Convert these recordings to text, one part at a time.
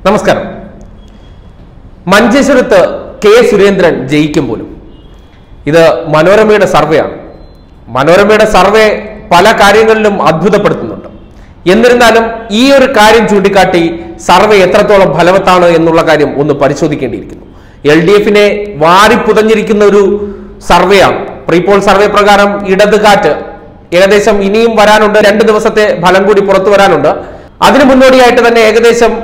നമസ്കാരം മഞ്ചേശ്വരത്ത് കെ സുരേന്ദ്രൻ ജയിക്കും പോലും ഇത് മനോരമയുടെ സർവേയാണ് മനോരമയുടെ സർവേ പല കാര്യങ്ങളിലും അത്ഭുതപ്പെടുത്തുന്നുണ്ട് എന്നിരുന്നാലും ഈ ഒരു കാര്യം ചൂണ്ടിക്കാട്ടി സർവേ എത്രത്തോളം ഫലവത്താണ് എന്നുള്ള കാര്യം ഒന്ന് പരിശോധിക്കേണ്ടിയിരിക്കുന്നു എൽ ഡി എഫിനെ വാരിപ്പുതഞ്ഞിരിക്കുന്ന ഒരു സർവേയാണ് പ്രീപോൾ സർവേ പ്രകാരം ഇടത് കാറ്റ് ഏകദേശം ഇനിയും വരാനുണ്ട് രണ്ട് ദിവസത്തെ ഫലം കൂടി പുറത്തു വരാനുണ്ട് അതിനു മുന്നോടിയായിട്ട് തന്നെ ഏകദേശം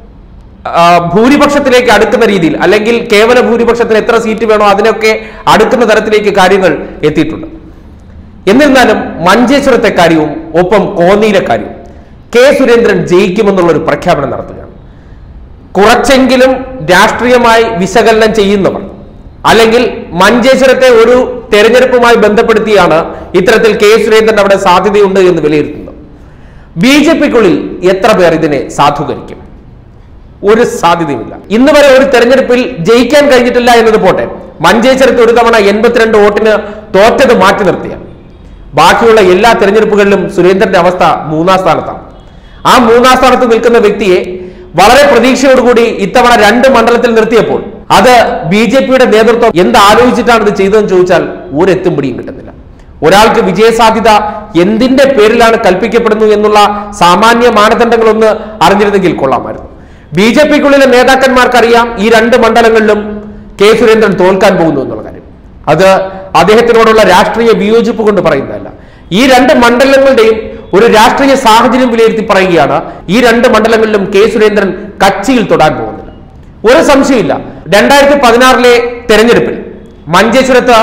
ആ, ഭൂരിപക്ഷത്തിലേക്ക് അടുക്കുന്ന രീതിയിൽ അല്ലെങ്കിൽ കേവല ഭൂരിപക്ഷത്തിന് എത്ര സീറ്റ് വേണോ അതിനൊക്കെ അടുക്കുന്ന തരത്തിലേക്ക് കാര്യങ്ങൾ എത്തിയിട്ടുണ്ട് എന്നിരുന്നാലും മഞ്ചേശ്വരത്തെ കാര്യവും ഒപ്പം കോന്നിയിലെ കാര്യവും കെ സുരേന്ദ്രൻ ജയിക്കുമെന്നുള്ള ഒരു പ്രഖ്യാപനം നടത്തുകയാണ് കുറച്ചെങ്കിലും രാഷ്ട്രീയമായി വിശകലനം ചെയ്യുന്നവർ അല്ലെങ്കിൽ മഞ്ചേശ്വരത്തെ ഒരു തെരഞ്ഞെടുപ്പുമായി ബന്ധപ്പെടുത്തിയാണ് ഇത്തരത്തിൽ കെ സുരേന്ദ്രൻ അവിടെ സാധ്യതയുണ്ട് എന്ന് വിലയിരുത്തുന്നത് ബി ജെ പിക്കുള്ളിൽ എത്ര പേർ ഇതിനെ സാധൂകരിക്കും ഒരു സാധ്യതയുമില്ല ഇന്ന് വരെ ഒരു തെരഞ്ഞെടുപ്പിൽ ജയിക്കാൻ കഴിഞ്ഞിട്ടില്ല എന്നത് പോട്ടെ മഞ്ചേശ്വരത്ത് ഒരു തവണ എൺപത്തിരണ്ട് വോട്ടിന് തോറ്റത് മാറ്റി നിർത്തിയ ബാക്കിയുള്ള എല്ലാ തെരഞ്ഞെടുപ്പുകളിലും സുരേന്ദ്രന്റെ അവസ്ഥ മൂന്നാം സ്ഥാനത്താണ് ആ മൂന്നാം സ്ഥാനത്ത് നിൽക്കുന്ന വ്യക്തിയെ വളരെ പ്രതീക്ഷയോടുകൂടി ഇത്തവണ രണ്ട് മണ്ഡലത്തിൽ നിർത്തിയപ്പോൾ അത് ബി ജെ പിയുടെ നേതൃത്വം എന്ത് ആലോചിച്ചിട്ടാണ് ഇത് ചെയ്തതെന്ന് ചോദിച്ചാൽ ഒരെത്തും പിടിയും കിട്ടുന്നില്ല ഒരാൾക്ക് വിജയസാധ്യത എന്തിന്റെ പേരിലാണ് കൽപ്പിക്കപ്പെടുന്നു എന്നുള്ള സാമാന്യ മാനദണ്ഡങ്ങളൊന്ന് അറിഞ്ഞിരുന്നെങ്കിൽ കൊള്ളാമായിരുന്നു ബി ജെ പിക്കുള്ളിലെ നേതാക്കന്മാർക്കറിയാം ഈ രണ്ട് മണ്ഡലങ്ങളിലും കെ സുരേന്ദ്രൻ തോൽക്കാൻ പോകുന്നു എന്നുള്ള കാര്യം അത് അദ്ദേഹത്തിനോടുള്ള രാഷ്ട്രീയ വിയോജിപ്പ് കൊണ്ട് പറയുന്നതല്ല ഈ രണ്ട് മണ്ഡലങ്ങളുടെയും ഒരു രാഷ്ട്രീയ സാഹചര്യം വിലയിരുത്തി പറയുകയാണ് ഈ രണ്ട് മണ്ഡലങ്ങളിലും കെ സുരേന്ദ്രൻ കച്ചിയിൽ തൊടാൻ പോകുന്നില്ല ഒരു സംശയമില്ല രണ്ടായിരത്തി പതിനാറിലെ തെരഞ്ഞെടുപ്പിൽ മഞ്ചേശ്വരത്ത്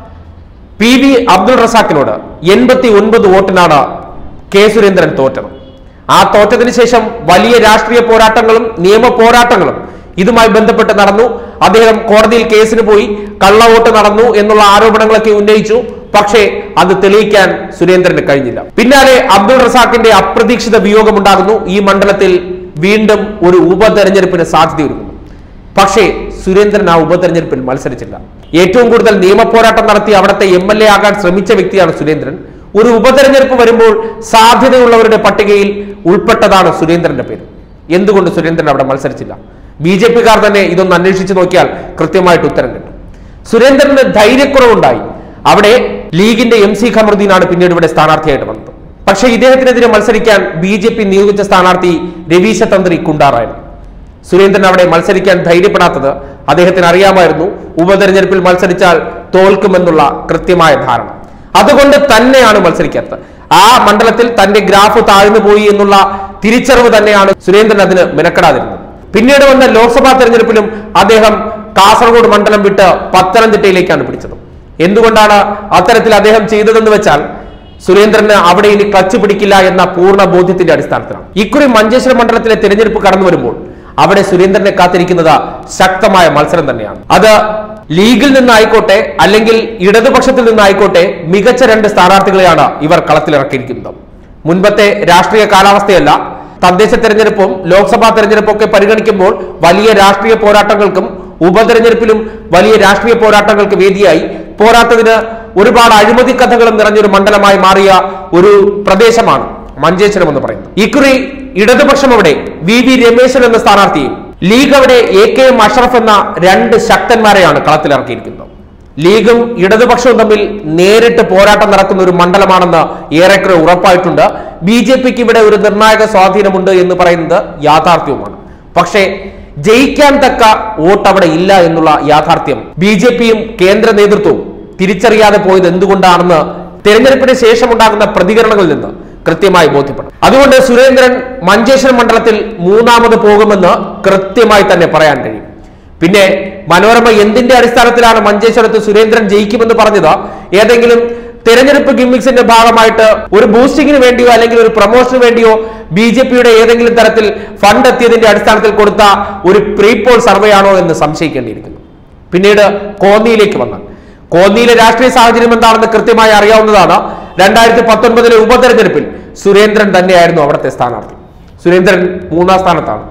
പി വി അബ്ദുൾ റസാഖിനോട് എൺപത്തി ഒൻപത് വോട്ടിനാണ് കെ സുരേന്ദ്രൻ തോറ്റത് ആ തോറ്റതിന് ശേഷം വലിയ രാഷ്ട്രീയ പോരാട്ടങ്ങളും നിയമ പോരാട്ടങ്ങളും ഇതുമായി ബന്ധപ്പെട്ട് നടന്നു അദ്ദേഹം കോടതിയിൽ കേസിന് പോയി കള്ളവോട്ട് നടന്നു എന്നുള്ള ആരോപണങ്ങളൊക്കെ ഉന്നയിച്ചു പക്ഷേ അത് തെളിയിക്കാൻ സുരേന്ദ്രന് കഴിഞ്ഞില്ല പിന്നാലെ അബ്ദുൾ റസാഖിന്റെ അപ്രതീക്ഷിത വിയോഗമുണ്ടാകുന്നു ഈ മണ്ഡലത്തിൽ വീണ്ടും ഒരു ഉപതെരഞ്ഞെടുപ്പിന് സാധ്യതയൊരുങ്ങുന്നു പക്ഷേ സുരേന്ദ്രൻ ആ ഉപതെരഞ്ഞെടുപ്പിൽ മത്സരിച്ചില്ല ഏറ്റവും കൂടുതൽ നിയമപോരാട്ടം നടത്തി അവിടുത്തെ എം എൽ എ ആകാൻ ശ്രമിച്ച വ്യക്തിയാണ് സുരേന്ദ്രൻ ഒരു ഉപതെരഞ്ഞെടുപ്പ് വരുമ്പോൾ സാധ്യതയുള്ളവരുടെ പട്ടികയിൽ ഉൾപ്പെട്ടതാണ് സുരേന്ദ്രന്റെ പേര് എന്തുകൊണ്ട് സുരേന്ദ്രൻ അവിടെ മത്സരിച്ചില്ല ബി ജെ പിക്കാർ തന്നെ ഇതൊന്ന് അന്വേഷിച്ച് നോക്കിയാൽ കൃത്യമായിട്ട് ഉത്തരം കിട്ടും സുരേന്ദ്രന് ധൈര്യക്കുറവുണ്ടായി അവിടെ ലീഗിന്റെ എം സി ഖമറുദ്ദീനാണ് പിന്നീട് ഇവിടെ സ്ഥാനാർത്ഥിയായിട്ട് വന്നത് പക്ഷേ ഇദ്ദേഹത്തിനെതിരെ മത്സരിക്കാൻ ബി ജെ പി നിയോഗിച്ച സ്ഥാനാർത്ഥി രവീശ തന്ത്രി കുണ്ടാറായിരുന്നു സുരേന്ദ്രൻ അവിടെ മത്സരിക്കാൻ ധൈര്യപ്പെടാത്തത് അദ്ദേഹത്തിന് അറിയാമായിരുന്നു ഉപതെരഞ്ഞെടുപ്പിൽ മത്സരിച്ചാൽ തോൽക്കുമെന്നുള്ള കൃത്യമായ ധാരണ അതുകൊണ്ട് തന്നെയാണ് മത്സരിക്കാത്തത് ആ മണ്ഡലത്തിൽ തന്റെ ഗ്രാഫ് താഴ്ന്നു പോയി എന്നുള്ള തിരിച്ചറിവ് തന്നെയാണ് സുരേന്ദ്രൻ അതിന് മെനക്കെടാതിരുന്നത് പിന്നീട് വന്ന ലോക്സഭാ തെരഞ്ഞെടുപ്പിലും അദ്ദേഹം കാസർഗോഡ് മണ്ഡലം വിട്ട് പത്തനംതിട്ടയിലേക്കാണ് പിടിച്ചത് എന്തുകൊണ്ടാണ് അത്തരത്തിൽ അദ്ദേഹം ചെയ്തതെന്ന് വെച്ചാൽ സുരേന്ദ്രന് അവിടെ ഇനി ക്ലച്ച് പിടിക്കില്ല എന്ന പൂർണ്ണ ബോധ്യത്തിന്റെ അടിസ്ഥാനത്തിലാണ് ഇക്കുറി മഞ്ചേശ്വരം മണ്ഡലത്തിലെ തെരഞ്ഞെടുപ്പ് കടന്നു വരുമ്പോൾ അവിടെ സുരേന്ദ്രനെ കാത്തിരിക്കുന്നത് ശക്തമായ മത്സരം തന്നെയാണ് അത് ലീഗിൽ നിന്നായിക്കോട്ടെ അല്ലെങ്കിൽ ഇടതുപക്ഷത്തിൽ നിന്നായിക്കോട്ടെ മികച്ച രണ്ട് സ്ഥാനാർത്ഥികളെയാണ് ഇവർ കളത്തിലിറക്കിയിരിക്കുന്നത് മുൻപത്തെ രാഷ്ട്രീയ കാലാവസ്ഥയല്ല തദ്ദേശ തെരഞ്ഞെടുപ്പും ലോക്സഭാ തെരഞ്ഞെടുപ്പും ഒക്കെ പരിഗണിക്കുമ്പോൾ വലിയ രാഷ്ട്രീയ പോരാട്ടങ്ങൾക്കും ഉപതെരഞ്ഞെടുപ്പിലും വലിയ രാഷ്ട്രീയ പോരാട്ടങ്ങൾക്ക് വേദിയായി പോരാത്തതിന് ഒരുപാട് അഴിമതി കഥകളും നിറഞ്ഞൊരു മണ്ഡലമായി മാറിയ ഒരു പ്രദേശമാണ് മഞ്ചേശ്വരം എന്ന് പറയുന്നത് ഇക്കുറി ഇടതുപക്ഷം അവിടെ വി വി രമേശൻ എന്ന സ്ഥാനാർത്ഥിയും ലീഗ് അവിടെ എ കെ എം അഷ്റഫ് എന്ന രണ്ട് ശക്തന്മാരെയാണ് കളത്തിലിറക്കിയിരിക്കുന്നത് ലീഗും ഇടതുപക്ഷവും തമ്മിൽ നേരിട്ട് പോരാട്ടം നടക്കുന്ന ഒരു മണ്ഡലമാണെന്ന് ഏറെക്കുറെ ഉറപ്പായിട്ടുണ്ട് ബി ജെ പിക്ക് ഇവിടെ ഒരു നിർണായക സ്വാധീനമുണ്ട് എന്ന് പറയുന്നത് യാഥാർത്ഥ്യവുമാണ് പക്ഷേ ജയിക്കാൻ തക്ക വോട്ട് അവിടെ ഇല്ല എന്നുള്ള യാഥാർത്ഥ്യം ബി ജെ പിയും കേന്ദ്ര നേതൃത്വവും തിരിച്ചറിയാതെ പോയത് എന്തുകൊണ്ടാണെന്ന് തെരഞ്ഞെടുപ്പിന് ശേഷം ഉണ്ടാകുന്ന പ്രതികരണങ്ങളിൽ നിന്ന് കൃത്യമായി ബോധ്യപ്പെടും അതുകൊണ്ട് സുരേന്ദ്രൻ മഞ്ചേശ്വരം മണ്ഡലത്തിൽ മൂന്നാമത് പോകുമെന്ന് കൃത്യമായി തന്നെ പറയാൻ കഴിയും പിന്നെ മനോരമ എന്തിന്റെ അടിസ്ഥാനത്തിലാണ് മഞ്ചേശ്വരത്ത് സുരേന്ദ്രൻ ജയിക്കുമെന്ന് പറഞ്ഞത് ഏതെങ്കിലും തെരഞ്ഞെടുപ്പ് ഗിമ്മിക്സിന്റെ ഭാഗമായിട്ട് ഒരു ബൂസ്റ്റിങ്ങിന് വേണ്ടിയോ അല്ലെങ്കിൽ ഒരു പ്രൊമോഷന് വേണ്ടിയോ ബി ജെ പിയുടെ ഏതെങ്കിലും തരത്തിൽ ഫണ്ട് എത്തിയതിന്റെ അടിസ്ഥാനത്തിൽ കൊടുത്ത ഒരു പ്രീപോൾ സർവേ ആണോ എന്ന് സംശയിക്കേണ്ടിയിരിക്കുന്നു പിന്നീട് കോന്നിയിലേക്ക് വന്നാൽ കോന്നിയിലെ രാഷ്ട്രീയ സാഹചര്യം എന്താണെന്ന് കൃത്യമായി അറിയാവുന്നതാണ് രണ്ടായിരത്തി പത്തൊൻപതിലെ ഉപതെരഞ്ഞെടുപ്പിൽ സുരേന്ദ്രൻ തന്നെയായിരുന്നു അവിടുത്തെ സ്ഥാനാർത്ഥി സുരേന്ദ്രൻ മൂന്നാം സ്ഥാനത്താണ്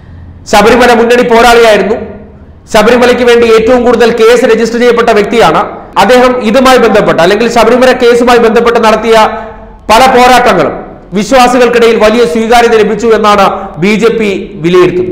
ശബരിമല മുന്നണി പോരാളിയായിരുന്നു ശബരിമലയ്ക്ക് വേണ്ടി ഏറ്റവും കൂടുതൽ കേസ് രജിസ്റ്റർ ചെയ്യപ്പെട്ട വ്യക്തിയാണ് അദ്ദേഹം ഇതുമായി ബന്ധപ്പെട്ട് അല്ലെങ്കിൽ ശബരിമല കേസുമായി ബന്ധപ്പെട്ട് നടത്തിയ പല പോരാട്ടങ്ങളും വിശ്വാസികൾക്കിടയിൽ വലിയ സ്വീകാര്യത ലഭിച്ചു എന്നാണ് ബി ജെ പി വിലയിരുത്തുന്നത്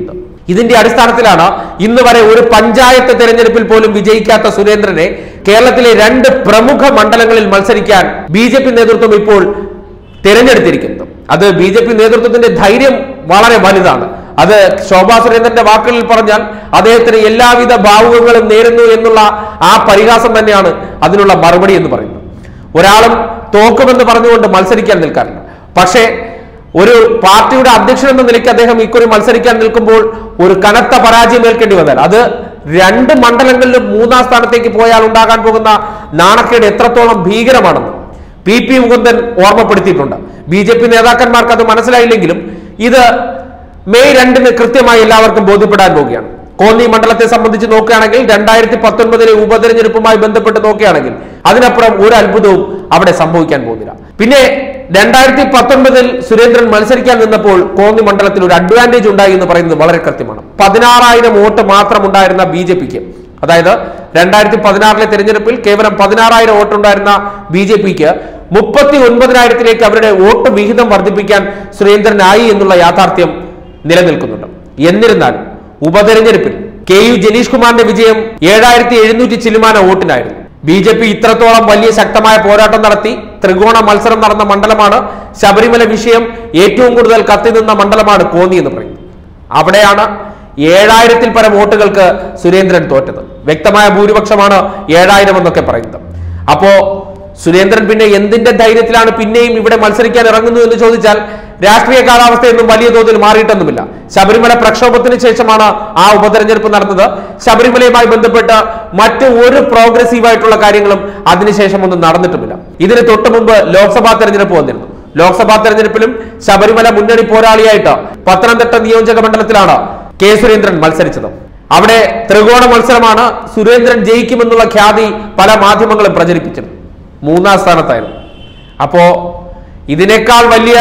ഇതിന്റെ അടിസ്ഥാനത്തിലാണ് ഇന്ന് വരെ ഒരു പഞ്ചായത്ത് തെരഞ്ഞെടുപ്പിൽ പോലും വിജയിക്കാത്ത സുരേന്ദ്രനെ കേരളത്തിലെ രണ്ട് പ്രമുഖ മണ്ഡലങ്ങളിൽ മത്സരിക്കാൻ ബി ജെ പി നേതൃത്വം ഇപ്പോൾ തിരഞ്ഞെടുത്തിരിക്കുന്നത് അത് ബി ജെ പി നേതൃത്വത്തിന്റെ ധൈര്യം വളരെ വലുതാണ് അത് ശോഭാ സുരേന്ദ്രന്റെ വാക്കുകളിൽ പറഞ്ഞാൽ അദ്ദേഹത്തിന് എല്ലാവിധ ഭാവുകങ്ങളും നേരുന്നു എന്നുള്ള ആ പരിഹാസം തന്നെയാണ് അതിനുള്ള മറുപടി എന്ന് പറയുന്നത് ഒരാളും തോക്കുമെന്ന് പറഞ്ഞുകൊണ്ട് മത്സരിക്കാൻ നിൽക്കാറില്ല പക്ഷേ ഒരു പാർട്ടിയുടെ അധ്യക്ഷൻ എന്ന നിലയ്ക്ക് അദ്ദേഹം ഇക്കുറി മത്സരിക്കാൻ നിൽക്കുമ്പോൾ ഒരു കനത്ത പരാജയം ഏൽക്കേണ്ടി വന്നാൽ അത് രണ്ട് മണ്ഡലങ്ങളിലും മൂന്നാം സ്ഥാനത്തേക്ക് പോയാൽ ഉണ്ടാകാൻ പോകുന്ന നാണക്കേട് എത്രത്തോളം ഭീകരമാണെന്ന് പി പി മുകുന്ദൻ ഓർമ്മപ്പെടുത്തിയിട്ടുണ്ട് ബി ജെ പി നേതാക്കന്മാർക്ക് അത് മനസ്സിലായില്ലെങ്കിലും ഇത് മെയ് രണ്ടിന് കൃത്യമായി എല്ലാവർക്കും ബോധ്യപ്പെടാൻ പോവുകയാണ് കോന്നി മണ്ഡലത്തെ സംബന്ധിച്ച് നോക്കുകയാണെങ്കിൽ രണ്ടായിരത്തി പത്തൊൻപതിലെ ഉപതെരഞ്ഞെടുപ്പുമായി ബന്ധപ്പെട്ട് നോക്കുകയാണെങ്കിൽ അതിനപ്പുറം ഒരു അത്ഭുതവും അവിടെ സംഭവിക്കാൻ പോകുന്നില്ല പിന്നെ രണ്ടായിരത്തി പത്തൊൻപതിൽ സുരേന്ദ്രൻ മത്സരിക്കാൻ നിന്നപ്പോൾ കോന്നി മണ്ഡലത്തിൽ ഒരു അഡ്വാൻറ്റേജ് ഉണ്ടായി എന്ന് പറയുന്നത് വളരെ കൃത്യമാണ് പതിനാറായിരം വോട്ട് മാത്രം ഉണ്ടായിരുന്ന ബി ജെ പിക്ക് അതായത് രണ്ടായിരത്തി പതിനാറിലെ തെരഞ്ഞെടുപ്പിൽ കേവലം പതിനാറായിരം വോട്ട് ഉണ്ടായിരുന്ന ബി ജെ പിക്ക് മുപ്പത്തി ഒൻപതിനായിരത്തിലേക്ക് അവരുടെ വോട്ട് വിഹിതം വർദ്ധിപ്പിക്കാൻ സുരേന്ദ്രനായി എന്നുള്ള യാഥാർത്ഥ്യം നിലനിൽക്കുന്നുണ്ട് എന്നിരുന്നാലും ഉപതെരഞ്ഞെടുപ്പിൽ കെ യു ജനീഷ് കുമാറിന്റെ വിജയം ഏഴായിരത്തി എഴുന്നൂറ്റി ചില്ലുമാന വോട്ടിനായിരുന്നു ബി ജെ പി ഇത്രത്തോളം വലിയ ശക്തമായ പോരാട്ടം നടത്തി ത്രികോണ മത്സരം നടന്ന മണ്ഡലമാണ് ശബരിമല വിഷയം ഏറ്റവും കൂടുതൽ കത്തിനിന്ന മണ്ഡലമാണ് കോന്നി എന്ന് പറയുന്നത് അവിടെയാണ് ഏഴായിരത്തിൽ പരം വോട്ടുകൾക്ക് സുരേന്ദ്രൻ തോറ്റത് വ്യക്തമായ ഭൂരിപക്ഷമാണ് ഏഴായിരം എന്നൊക്കെ പറയുന്നത് അപ്പോ സുരേന്ദ്രൻ പിന്നെ എന്തിന്റെ ധൈര്യത്തിലാണ് പിന്നെയും ഇവിടെ മത്സരിക്കാൻ ഇറങ്ങുന്നു എന്ന് ചോദിച്ചാൽ രാഷ്ട്രീയ കാലാവസ്ഥയൊന്നും വലിയ തോതിൽ മാറിയിട്ടൊന്നുമില്ല ശബരിമല പ്രക്ഷോഭത്തിന് ശേഷമാണ് ആ ഉപതെരഞ്ഞെടുപ്പ് നടന്നത് ശബരിമലയുമായി ബന്ധപ്പെട്ട് മറ്റ് ഒരു പ്രോഗ്രസീവ് ആയിട്ടുള്ള കാര്യങ്ങളും അതിനുശേഷം ഒന്നും നടന്നിട്ടുമില്ല ഇതിന് തൊട്ട് മുമ്പ് ലോക്സഭാ തെരഞ്ഞെടുപ്പ് വന്നിരുന്നു ലോക്സഭാ തെരഞ്ഞെടുപ്പിലും ശബരിമല മുന്നണി പോരാളിയായിട്ട് പത്തനംതിട്ട നിയോജക മണ്ഡലത്തിലാണ് കെ സുരേന്ദ്രൻ മത്സരിച്ചത് അവിടെ ത്രികോണ മത്സരമാണ് സുരേന്ദ്രൻ ജയിക്കുമെന്നുള്ള ഖ്യാതി പല മാധ്യമങ്ങളും പ്രചരിപ്പിച്ചിരുന്നു മൂന്നാം സ്ഥാനത്തായിരുന്നു അപ്പോ ഇതിനേക്കാൾ വലിയ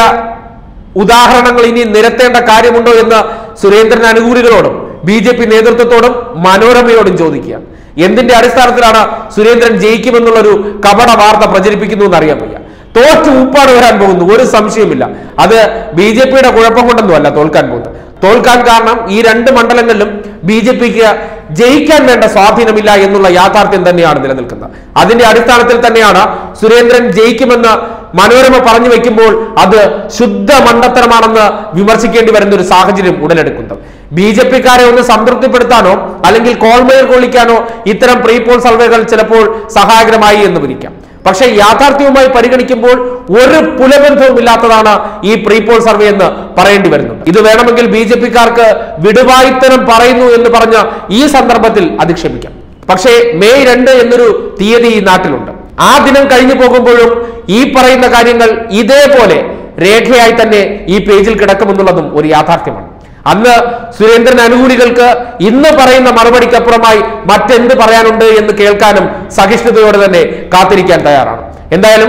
ഉദാഹരണങ്ങൾ ഇനി നിരത്തേണ്ട കാര്യമുണ്ടോ എന്ന് സുരേന്ദ്രൻ അനുകൂലികളോടും ബി ജെ പി നേതൃത്വത്തോടും മനോരമയോടും ചോദിക്കുക എന്തിന്റെ അടിസ്ഥാനത്തിലാണ് സുരേന്ദ്രൻ ജയിക്കുമെന്നുള്ളൊരു കപട വാർത്ത പ്രചരിപ്പിക്കുന്നു എന്ന് അറിയാൻ വയ്യ തോറ്റ് ഊപ്പാട് വരാൻ പോകുന്നു ഒരു സംശയവുമില്ല അത് ബി ജെ പിയുടെ കുഴപ്പം കൊണ്ടൊന്നും അല്ല തോൽക്കാൻ പോകുന്നത് തോൽക്കാൻ കാരണം ഈ രണ്ട് മണ്ഡലങ്ങളിലും ബി ജെ പിക്ക് ജയിക്കാൻ വേണ്ട സ്വാധീനമില്ല എന്നുള്ള യാഥാർത്ഥ്യം തന്നെയാണ് നിലനിൽക്കുന്നത് അതിന്റെ അടിസ്ഥാനത്തിൽ തന്നെയാണ് സുരേന്ദ്രൻ ജയിക്കുമെന്ന് മനോരമ പറഞ്ഞു വെക്കുമ്പോൾ അത് ശുദ്ധ മണ്ടത്തരമാണെന്ന് വിമർശിക്കേണ്ടി വരുന്ന ഒരു സാഹചര്യം ഉടലെടുക്കുന്നത് ബി ജെ പിക്കാരെ ഒന്ന് സംതൃപ്തിപ്പെടുത്താനോ അല്ലെങ്കിൽ കോൾമേർ കൊള്ളിക്കാനോ ഇത്തരം പ്രീ പോൾ സർവേകൾ ചിലപ്പോൾ സഹായകരമായി എന്ന് വിരിക്കാം പക്ഷേ യാഥാർത്ഥ്യവുമായി പരിഗണിക്കുമ്പോൾ ഒരു പുലബന്ധവും ഇല്ലാത്തതാണ് ഈ പ്രീ പോൾ സർവേ എന്ന് പറയേണ്ടി വരുന്നുണ്ട് ഇത് വേണമെങ്കിൽ ബി ജെ പിക്കാർക്ക് വിടുവായിത്തരം പറയുന്നു എന്ന് പറഞ്ഞ ഈ സന്ദർഭത്തിൽ അധിക്ഷേപിക്കാം പക്ഷേ മെയ് രണ്ട് എന്നൊരു തീയതി ഈ നാട്ടിലുണ്ട് ആ ദിനം കഴിഞ്ഞു പോകുമ്പോഴും ഈ പറയുന്ന കാര്യങ്ങൾ ഇതേപോലെ രേഖയായി തന്നെ ഈ പേജിൽ കിടക്കുമെന്നുള്ളതും ഒരു യാഥാർത്ഥ്യമാണ് അന്ന് സുരേന്ദ്രൻ അനുകൂലികൾക്ക് ഇന്ന് പറയുന്ന മറുപടിക്കപ്പുറമായി മറ്റെന്ത് പറയാനുണ്ട് എന്ന് കേൾക്കാനും സഹിഷ്ണുതയോടെ തന്നെ കാത്തിരിക്കാൻ തയ്യാറാണ് എന്തായാലും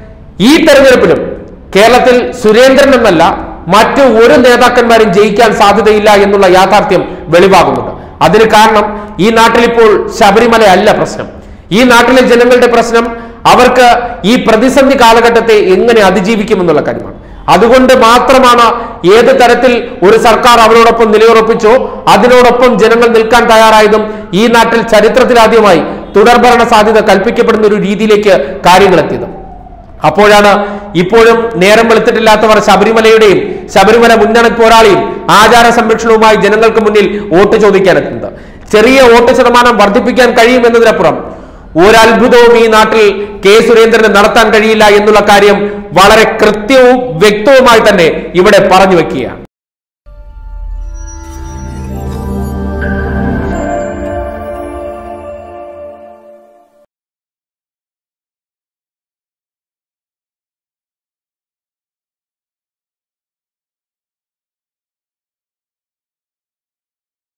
ഈ തെരഞ്ഞെടുപ്പിലും കേരളത്തിൽ സുരേന്ദ്രൻ എന്നല്ല മറ്റു ഒരു നേതാക്കന്മാരും ജയിക്കാൻ സാധ്യതയില്ല എന്നുള്ള യാഥാർത്ഥ്യം വെളിവാകുന്നുണ്ട് അതിന് കാരണം ഈ നാട്ടിൽ ഇപ്പോൾ ശബരിമല അല്ല പ്രശ്നം ഈ നാട്ടിലെ ജനങ്ങളുടെ പ്രശ്നം അവർക്ക് ഈ പ്രതിസന്ധി കാലഘട്ടത്തെ എങ്ങനെ അതിജീവിക്കുമെന്നുള്ള കാര്യമാണ് അതുകൊണ്ട് മാത്രമാണ് ഏത് തരത്തിൽ ഒരു സർക്കാർ അവരോടൊപ്പം നിലയുറപ്പിച്ചോ അതിനോടൊപ്പം ജനങ്ങൾ നിൽക്കാൻ തയ്യാറായതും ഈ നാട്ടിൽ ചരിത്രത്തിലാദ്യമായി തുടർഭരണ സാധ്യത കൽപ്പിക്കപ്പെടുന്ന ഒരു രീതിയിലേക്ക് കാര്യങ്ങൾ എത്തിയത് അപ്പോഴാണ് ഇപ്പോഴും നേരം വെളുത്തിട്ടില്ലാത്തവർ ശബരിമലയുടെയും ശബരിമല മുന്നണി പോരാളിയും ആചാര സംരക്ഷണവുമായി ജനങ്ങൾക്ക് മുന്നിൽ വോട്ട് ചോദിക്കാൻ എത്തുന്നത് ചെറിയ വോട്ട് ശതമാനം വർദ്ധിപ്പിക്കാൻ കഴിയുമെന്നതിനപ്പുറം ഒരത്ഭുതവും ഈ നാട്ടിൽ കെ സുരേന്ദ്രന് നടത്താൻ കഴിയില്ല എന്നുള്ള കാര്യം വളരെ കൃത്യവും വ്യക്തവുമായി തന്നെ ഇവിടെ പറഞ്ഞു വെക്കുകയാണ്